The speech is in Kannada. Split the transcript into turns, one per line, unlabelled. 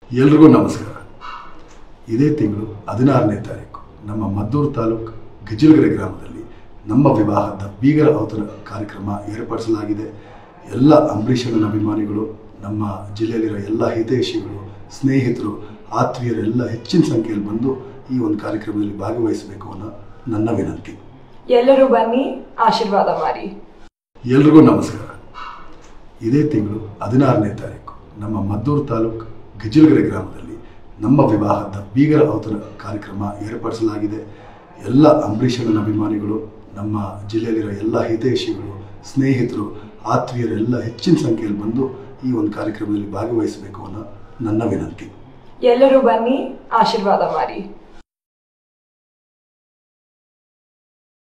ಎಲ್ರಿಗೂ ನಮಸ್ಕಾರ ಇದೇ ತಿಂಗಳು ಹದಿನಾರನೇ ತಾರೀಕು ನಮ್ಮ ಮದ್ದೂರು ತಾಲೂಕು ಗಜಿಲ್ಗೆರೆ ಗ್ರಾಮದಲ್ಲಿ ನಮ್ಮ ವಿವಾಹದ ಬೀಗರ ಅವತರ ಕಾರ್ಯಕ್ರಮ ಏರ್ಪಡಿಸಲಾಗಿದೆ ಎಲ್ಲ ಅಂಬರೀಷ್ ಅಣ್ಣನ ಅಭಿಮಾನಿಗಳು ನಮ್ಮ ಜಿಲ್ಲೆಯಲ್ಲಿರೋ ಎಲ್ಲ ಹಿತೈಷಿಗಳು ಸ್ನೇಹಿತರು ಆತ್ಮೀಯರೆಲ್ಲ ಹೆಚ್ಚಿನ ಸಂಖ್ಯೆಯಲ್ಲಿ ಬಂದು ಈ ಒಂದು ಕಾರ್ಯಕ್ರಮದಲ್ಲಿ ಭಾಗವಹಿಸಬೇಕು ಅನ್ನೋ ನನ್ನ ವಿನಂತಿ
ಎಲ್ಲರೂ ಬನ್ನಿ ಆಶೀರ್ವಾದ ಮಾಡಿ
ಎಲ್ರಿಗೂ ನಮಸ್ಕಾರ ಇದೇ ತಿಂಗಳು ಹದಿನಾರನೇ ತಾರೀಕು ನಮ್ಮ ಮದ್ದೂರು ತಾಲೂಕು ಗಜಿಲ್ಗೆರೆ ಗ್ರಾಮದಲ್ಲಿ ನಮ್ಮ ವಿವಾಹದ ಬೀಗರ ಅವತರ ಕಾರ್ಯಕ್ರಮ ಏರ್ಪಡಿಸಲಾಗಿದೆ ಎಲ್ಲ ಅಂಬರೀಷ್ ಅಣ್ಣನ ಅಭಿಮಾನಿಗಳು ನಮ್ಮ ಜಿಲ್ಲೆಯಲ್ಲಿರೋ ಎಲ್ಲ ಹಿತೈಷಿಗಳು ಸ್ನೇಹಿತರು ಆತ್ಮೀಯರೆಲ್ಲ ಹೆಚ್ಚಿನ ಸಂಖ್ಯೆಯಲ್ಲಿ ಬಂದು ಈ ಒಂದು ಕಾರ್ಯಕ್ರಮದಲ್ಲಿ ಭಾಗವಹಿಸಬೇಕು ಅನ್ನೋ ನನ್ನ ವಿನಂತಿ
ಎಲ್ಲರೂ ಬನ್ನಿ ಆಶೀರ್ವಾದ ಮಾಡಿ